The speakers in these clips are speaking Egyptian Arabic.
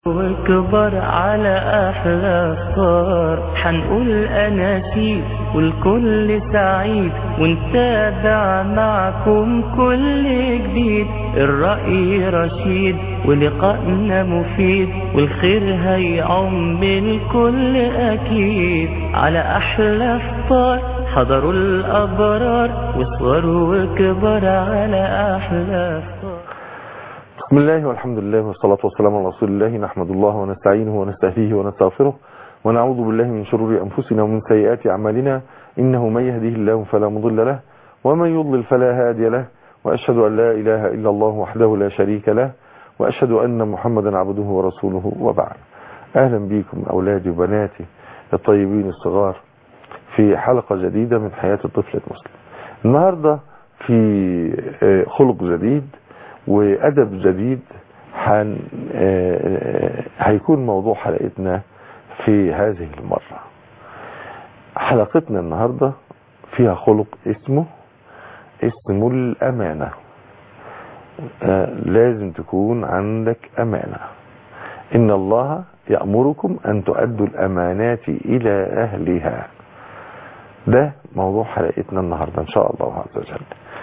واكبر على أحلى صار حنقول أناشيد والكل سعيد ونتابع معكم كل جديد الرأي رشيد ولقائنا مفيد والخير هيعم الكل أكيد على أحلى فطار حضروا الأبرار وصوروا وكبر على أحلى فطار بسم الله والحمد لله والصلاة والسلام على رسول الله نحمد الله ونستعينه ونستهديه ونستغفره ونعوذ بالله من شرور أنفسنا ومن سيئات أعمالنا إنه من يهديه الله فلا مضل له ومن يضلل فلا هادي له وأشهد أن لا إله إلا الله وحده لا شريك له وأشهد أن محمدا عبده ورسوله وبعد أهلا بكم أولادي وبناتي الطيبين الصغار في حلقة جديدة من حياة الطفل المسلم النهاردة في خلق جديد وأدب جديد حن هيكون موضوع حلقتنا في هذه المرة حلقتنا النهاردة فيها خلق اسمه اسمه الأمانة لازم تكون عندك أمانة إن الله يأمركم أن تؤدوا الأمانات إلى أهلها ده موضوع حلقتنا النهاردة إن شاء الله عز وجل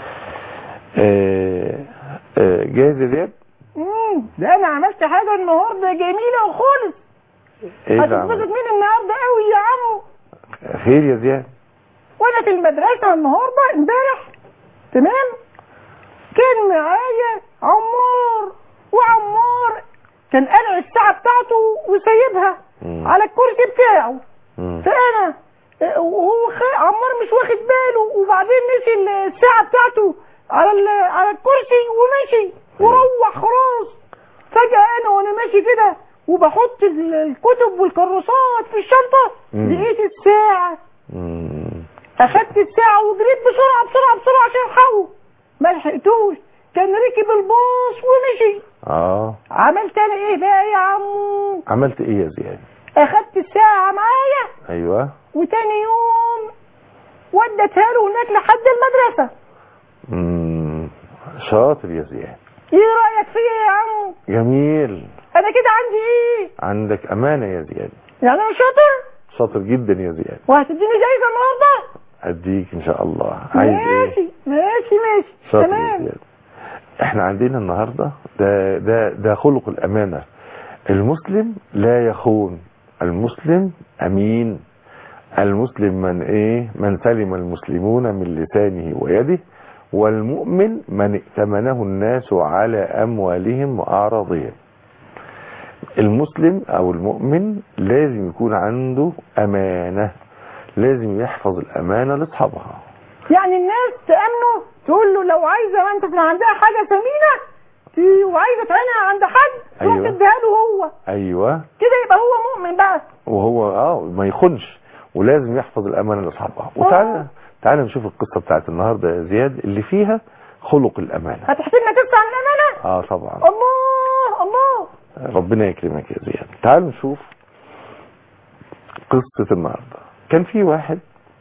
جاهز يا زياد؟ امم ده انا عملت حاجه النهارده جميله وخالص ايه ده هتتبسط عمل؟ مني النهارده قوي يا عمو خير يا زياد وانا في المدرسه النهارده امبارح تمام كان معايا عمار وعمار كان قلع الساعه بتاعته وسايبها مم. على الكرسي بتاعه مم. فانا آه، وهو خ- عمار مش واخد باله وبعدين نسي الساعه بتاعته على ال- على الكرسي ومشي وروح خلاص فجاه انا وانا ماشي كده وبحط ال- الكتب والكراسات في الشنطه مم. لقيت الساعه مم. اخدت الساعه وجريت بسرعه بسرعه بسرعه عشان الحقه ما لحقتوش كان ركب الباص ومشي اه عملت انا ايه بقى يا عمو عملت ايه يا زياد اخدت الساعه معايا ايوه وتاني يوم ودتها له هناك لحد المدرسة مم. شاطر يا زياد ايه رأيك فيا يا عم جميل انا كده عندي ايه عندك امانة يا زياد يعني انا شاطر شاطر جدا يا زياد وهتديني جايزة النهاردة اديك ان شاء الله عايز ايه ماشي ماشي ماشي شاطر يا تمام زياد احنا عندنا النهاردة ده ده ده خلق الامانة المسلم لا يخون المسلم امين المسلم من ايه من سلم المسلمون من لسانه ويده والمؤمن من ائتمنه الناس على اموالهم واعراضهم المسلم او المؤمن لازم يكون عنده امانة لازم يحفظ الامانة لاصحابها يعني الناس تأمنه تقول له لو عايزة ما انت كان عندها حاجة ثمينة ت- وعايزة تعينها عند حد تروح أيوة. تديها له هو ايوه كده يبقى هو مؤمن بقى وهو اه ما يخونش ولازم يحفظ الامانه لاصحابها وتعالى تعالى نشوف القصه بتاعت النهارده يا زياد اللي فيها خلق الامانه هتحسب لنا قصة عن الأمانة اه طبعا الله الله ربنا يكرمك يا زياد تعالوا نشوف قصه النهارده كان في واحد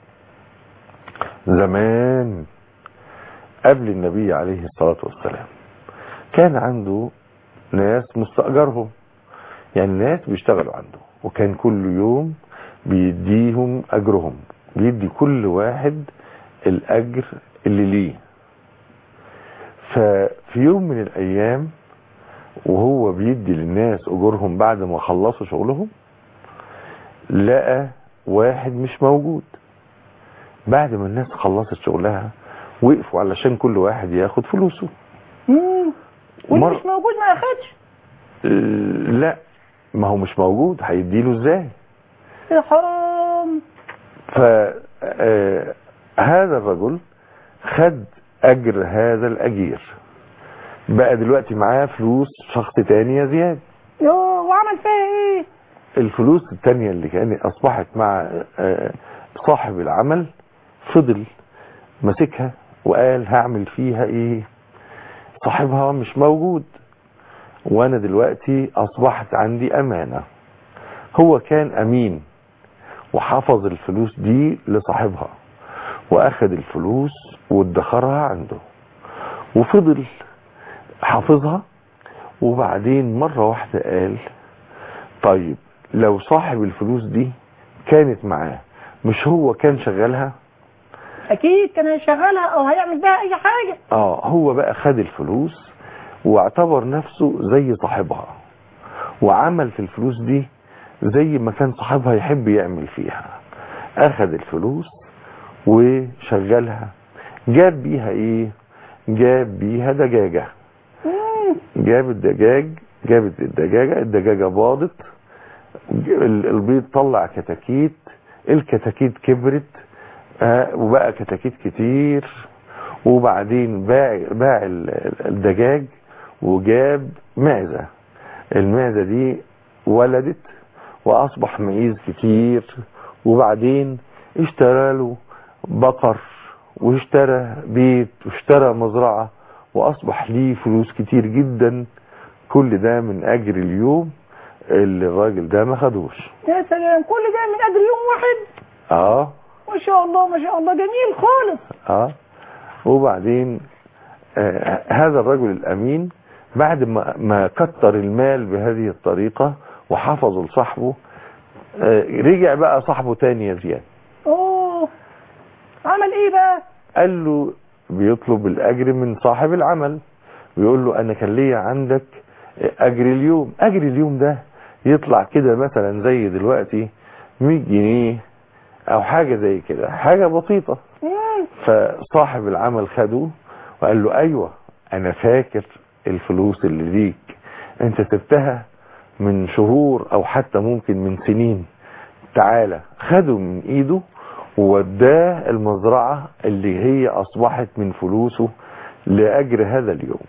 زمان قبل النبي عليه الصلاه والسلام كان عنده ناس مستأجرهم يعني ناس بيشتغلوا عنده وكان كل يوم بيديهم أجرهم بيدي كل واحد الأجر اللي ليه ففي يوم من الأيام وهو بيدي للناس أجورهم بعد ما خلصوا شغلهم لقى واحد مش موجود بعد ما الناس خلصت شغلها وقفوا علشان كل واحد ياخد فلوسه مم. واللي مر- مش موجود ما ياخدش لا ما هو مش موجود هيديله ازاي يا حرام فهذا الرجل خد اجر هذا الاجير بقى دلوقتي معاه فلوس شخص تاني يا زياد يوه وعمل فيها ايه الفلوس التانية اللي كانت اصبحت مع آه، صاحب العمل فضل ماسكها وقال هعمل فيها ايه صاحبها مش موجود وانا دلوقتي اصبحت عندي امانة هو كان امين وحفظ الفلوس دي لصاحبها واخد الفلوس وادخرها عنده وفضل حافظها وبعدين مرة واحدة قال طيب لو صاحب الفلوس دي كانت معاه مش هو كان شغالها اكيد كان هيشغلها او هيعمل بيها اي حاجه اه هو بقى خد الفلوس واعتبر نفسه زي صاحبها وعمل في الفلوس دي زي ما كان صاحبها يحب يعمل فيها اخد الفلوس وشغلها جاب بيها ايه جاب بيها دجاجة مم. جاب الدجاج جابت الدجاجة الدجاجة باضت ال- البيض طلع كتاكيت الكتاكيت كبرت آه، وبقى كتاكيت كتير وبعدين باع باع ال- ال- الدجاج وجاب معزة المعزة دي ولدت واصبح معيز كتير وبعدين اشترى له بقر واشترى بيت واشترى مزرعة واصبح ليه فلوس كتير جدا كل ده من اجر اليوم اللي الراجل ده ما خدوش يا سلام كل ده من اجل يوم واحد اه ما شاء الله ما شاء الله جميل خالص اه وبعدين آه هذا الرجل الامين بعد ما ما كتر المال بهذه الطريقة وحفظ لصاحبه آه رجع بقى صاحبه تاني يا زياد اوه عمل ايه بقى قال له بيطلب الاجر من صاحب العمل بيقول له انا كان ليا عندك اجر اليوم اجر اليوم ده يطلع كده مثلا زي دلوقتي 100 جنيه او حاجة زي كده حاجة بسيطة مم. فصاحب العمل خده وقال له ايوه انا فاكر الفلوس اللي ليك انت سبتها من شهور او حتى ممكن من سنين تعالى خده من ايده ووداه المزرعة اللي هي اصبحت من فلوسه لاجر هذا اليوم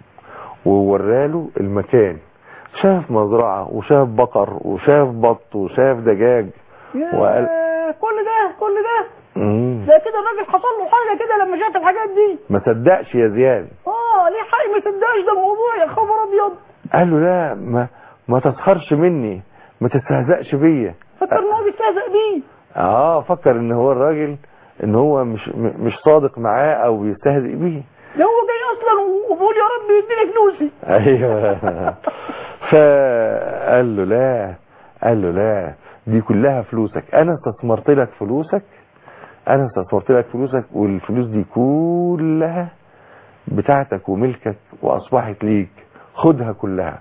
ووراله المكان شاف مزرعة وشاف بقر وشاف بط وشاف دجاج يا وقال كل ده كل ده مم. ده كده الراجل حصل له حاجه كده لما شاف الحاجات دي ما صدقش يا زياد اه ليه حق ما صدقش ده موضوع يا خبر ابيض قال له لا ما ما تسخرش مني ما تستهزأش بيا فكر ان هو بيستهزئ بيه اه فكر ان هو الراجل ان هو مش م- مش صادق معاه او بيستهزئ بيه ده هو جاي اصلا وبيقول يا رب يديني فلوسي ايوه فقال له لا قال له لا دي كلها فلوسك انا استثمرت لك فلوسك انا استثمرت لك فلوسك والفلوس دي كلها بتاعتك وملكك واصبحت ليك خدها كلها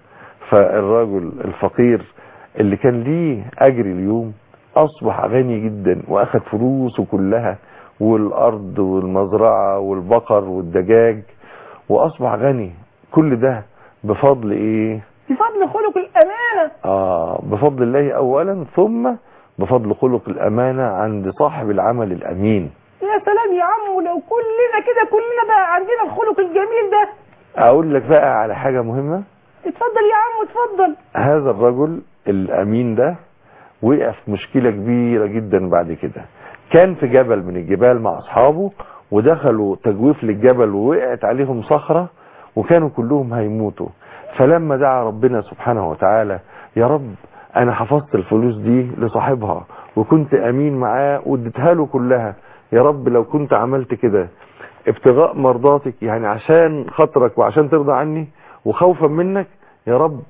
فالرجل الفقير اللي كان ليه اجر اليوم اصبح غني جدا واخد فلوسه كلها والارض والمزرعة والبقر والدجاج واصبح غني كل ده بفضل ايه بفضل خلق الامانه آه بفضل الله اولا ثم بفضل خلق الامانة عند صاحب العمل الامين يا سلام يا عم لو كلنا كده كلنا بقى عندنا الخلق الجميل ده اقول لك بقى على حاجة مهمة اتفضل يا عم اتفضل هذا الرجل الامين ده وقع في مشكلة كبيرة جدا بعد كده كان في جبل من الجبال مع اصحابه ودخلوا تجويف للجبل ووقعت عليهم صخرة وكانوا كلهم هيموتوا فلما دعا ربنا سبحانه وتعالى يا رب انا حفظت الفلوس دي لصاحبها وكنت امين معاه واديتها له كلها يا رب لو كنت عملت كده ابتغاء مرضاتك يعني عشان خاطرك وعشان ترضى عني وخوفا منك يا رب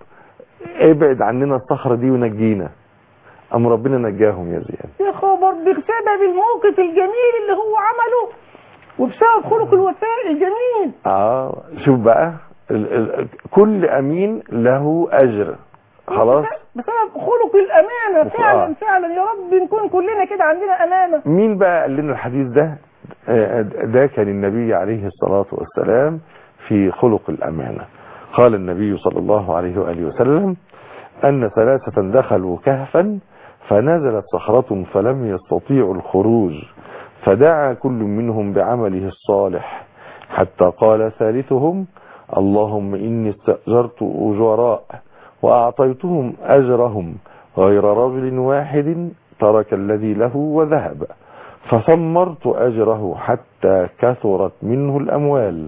ابعد عننا الصخرة دي ونجينا ام ربنا نجاهم يا زياد يا خبر بسبب الموقف الجميل اللي هو عمله وبسبب خلق الوفاء الجميل اه شوف بقى ال ال كل امين له اجر خلاص بسبب خلق الامانه وف- فعلا آه. فعلا يا رب نكون كلنا كده عندنا امانه مين بقى قال لنا الحديث ده آه، ده كان النبي عليه الصلاة والسلام في خلق الأمانة قال النبي صلى الله عليه وآله وسلم أن ثلاثة دخلوا كهفا فنزلت صخرة فلم يستطيعوا الخروج فدعا كل منهم بعمله الصالح حتى قال ثالثهم اللهم إني استأجرت أجراء وأعطيتهم أجرهم غير رجل واحد ترك الذي له وذهب فثمرت أجره حتى كثرت منه الأموال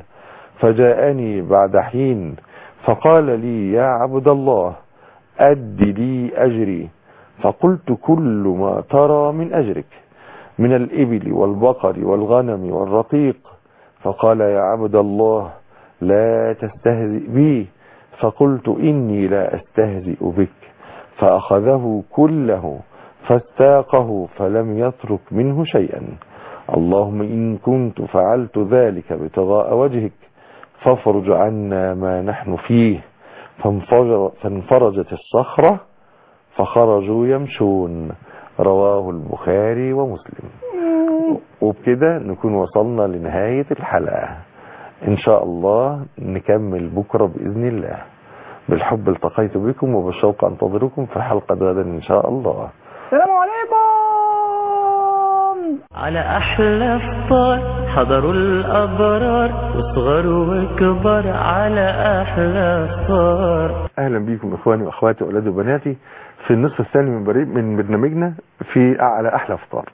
فجاءني بعد حين فقال لي يا عبد الله أد لي أجري فقلت كل ما ترى من أجرك من الإبل والبقر والغنم والرقيق فقال يا عبد الله لا تستهزئ بي فقلت إني لا أستهزئ بك فأخذه كله فاستاقه فلم يترك منه شيئا اللهم إن كنت فعلت ذلك ابتغاء وجهك فافرج عنا ما نحن فيه فانفجر فانفرجت الصخرة فخرجوا يمشون رواه البخاري ومسلم وبكده نكون وصلنا لنهاية الحلقة إن شاء الله نكمل بكرة بإذن الله بالحب التقيت بكم وبالشوق أنتظركم في حلقة غدا إن شاء الله السلام عليكم على أحلى فطار حضروا الأبرار وصغر وكبر على أحلى فطار اهلا بكم اخواني واخواتي واولادي وبناتي في النصف الثاني من بري- من برنامجنا في على احلى فطار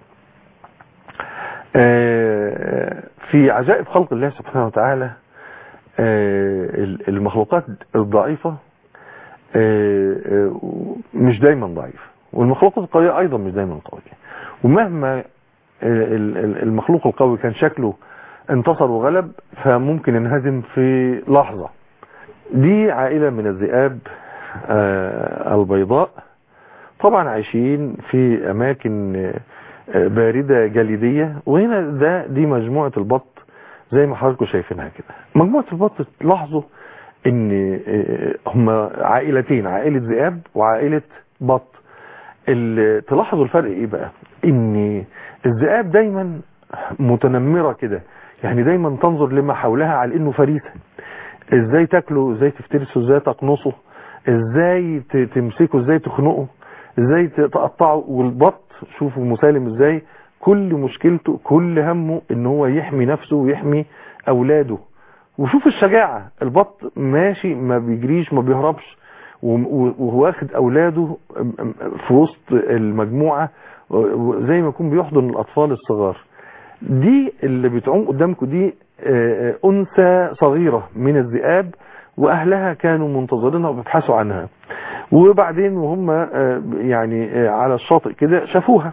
آه، في عجائب خلق الله سبحانه وتعالى آه، المخلوقات الضعيفة آه، آه، مش دايما ضعيفة والمخلوقات القوية ايضا مش دايما قوية ومهما ال- ال- المخلوق القوي كان شكله انتصر وغلب فممكن ينهزم في لحظة دي عائلة من الذئاب آه، البيضاء طبعا عايشين في أماكن آه، باردة جليدية وهنا ده دي مجموعة البط زي ما حضراتكم شايفينها كده مجموعة البط تلاحظوا ان آه، هم عائلتين عائلة ذئاب وعائلة بط ال- تلاحظوا الفرق ايه بقى ان الذئاب دايما متنمرة كده يعني دايما تنظر لما حولها على انه فريسة ازاي تاكله ازاي تفترسه ازاي تقنصه ازاي ت- تمسكه ازاي تخنقه ازاي ت- تقطعه والبط شوفوا مسالم ازاي كل مشكلته كل همه ان هو يحمي نفسه ويحمي اولاده وشوف الشجاعة البط ماشي ما بيجريش ما بيهربش و- وهو واخد اولاده في وسط المجموعة زي ما يكون بيحضن الاطفال الصغار دي اللي بتعوم قدامكم دي آه، آه، انثى صغيرة من الذئاب واهلها كانوا منتظرينها وبيبحثوا عنها وبعدين وهم آه، يعني آه، على الشاطئ كده شافوها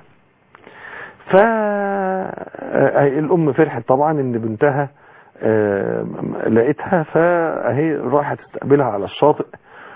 فالام فرحت طبعا ان بنتها آه، لقيتها فهي راحت تستقبلها على الشاطئ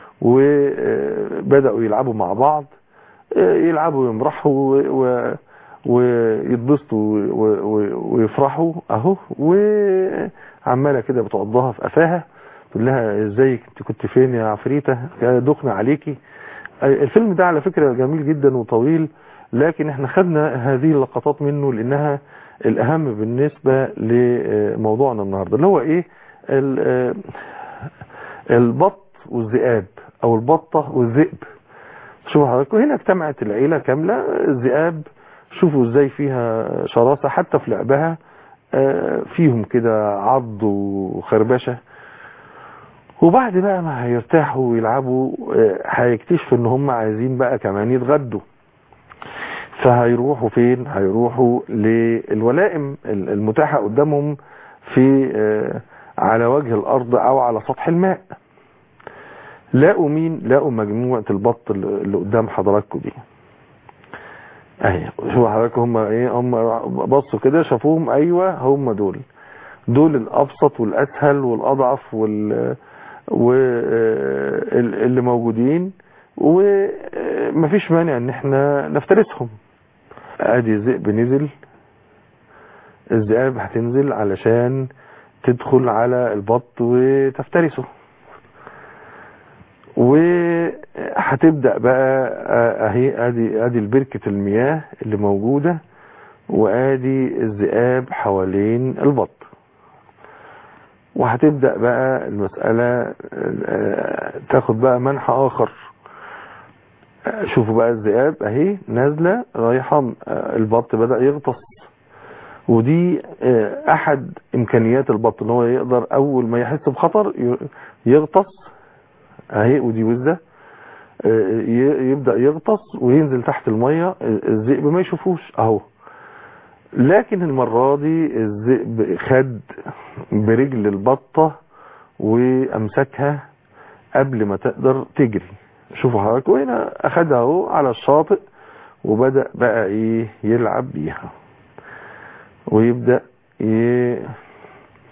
وبدأوا يلعبوا مع بعض آه، يلعبوا ويمرحوا و- و- ويتبسطوا و- و- ويفرحوا اهو وعماله كده بتعضها في قفاها تقول لها ازيك انت كنت فين يا عفريته يا دخنا عليكي الفيلم ده على فكرة جميل جدا وطويل لكن احنا خدنا هذه اللقطات منه لانها الاهم بالنسبة لموضوعنا النهاردة اللي هو ايه ال- البط والذئاب او البطة والذئب شوفوا حضراتكم هنا اجتمعت العيلة كاملة الذئاب شوفوا ازاي فيها شراسة حتى في لعبها آه، فيهم كده عض وخربشة وبعد بقى ما هيرتاحوا ويلعبوا آه، هيكتشفوا ان هم عايزين بقى كمان يتغدوا فهيروحوا فين هيروحوا للولائم المتاحة قدامهم في آه، على وجه الارض او على سطح الماء لاقوا مين لاقوا مجموعة البط اللي اللي قدام حضراتكم دي اهي شوفوا حضراتكم هم ايه هم بصوا كده شافوهم ايوه هم دول دول الابسط والاسهل والاضعف وال واللي موجودين ومفيش مانع ان احنا نفترسهم ادي الذئب نزل الذئاب هتنزل علشان تدخل على البط وتفترسه وهتبدأ بقى اهي ادي ادي البركة المياه اللي موجودة وادي الذئاب حوالين البط وهتبدأ بقى المسألة آه، تاخد بقى منحى اخر آه، شوفوا بقى الذئاب اهي نازلة رايحة آه، البط بدأ يغطس ودي آه، احد امكانيات البط ان هو يقدر اول ما يحس بخطر ي- يغطس اهي ودي وزة آه، ي- يبدأ يغطس وينزل تحت المية الذئب ما يشوفوش اهو لكن المرة دي الذئب خد برجل البطة وامسكها قبل ما تقدر تجري شوفوا حضرتك وهنا اخدها اهو على الشاطئ وبدأ بقى ايه يلعب بيها ويبدأ ي...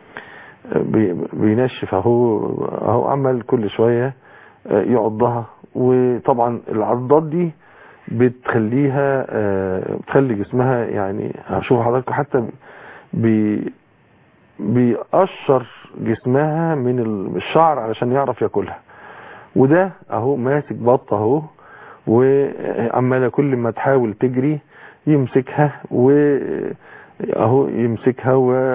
بي- بينشف اهو اهو عمل كل شوية يعضها وطبعا العضات دي بتخليها آه، بتخلي جسمها يعني هشوف حضراتكم حتى بي بيقشر جسمها من الشعر علشان يعرف ياكلها وده اهو ماسك بطه اهو وعماله كل ما تحاول تجري يمسكها و اهو يمسكها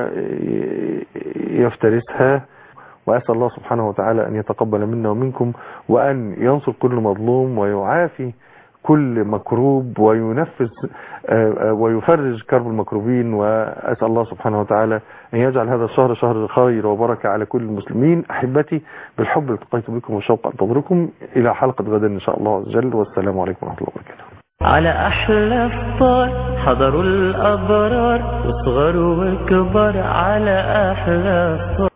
ويفترسها واسال الله سبحانه وتعالى ان يتقبل منا ومنكم وان ينصر كل مظلوم ويعافي كل مكروب وينفذ آه، آه، ويفرج كرب المكروبين وأسأل الله سبحانه وتعالى أن يجعل هذا الشهر شهر خير وبركة على كل المسلمين أحبتي بالحب التقيت بكم وشوق أنتظركم إلى حلقة غدا إن شاء الله عز وجل والسلام عليكم ورحمة الله وبركاته على أحلى فطار حضروا الأبرار وصغر وكبر على أحلى فطار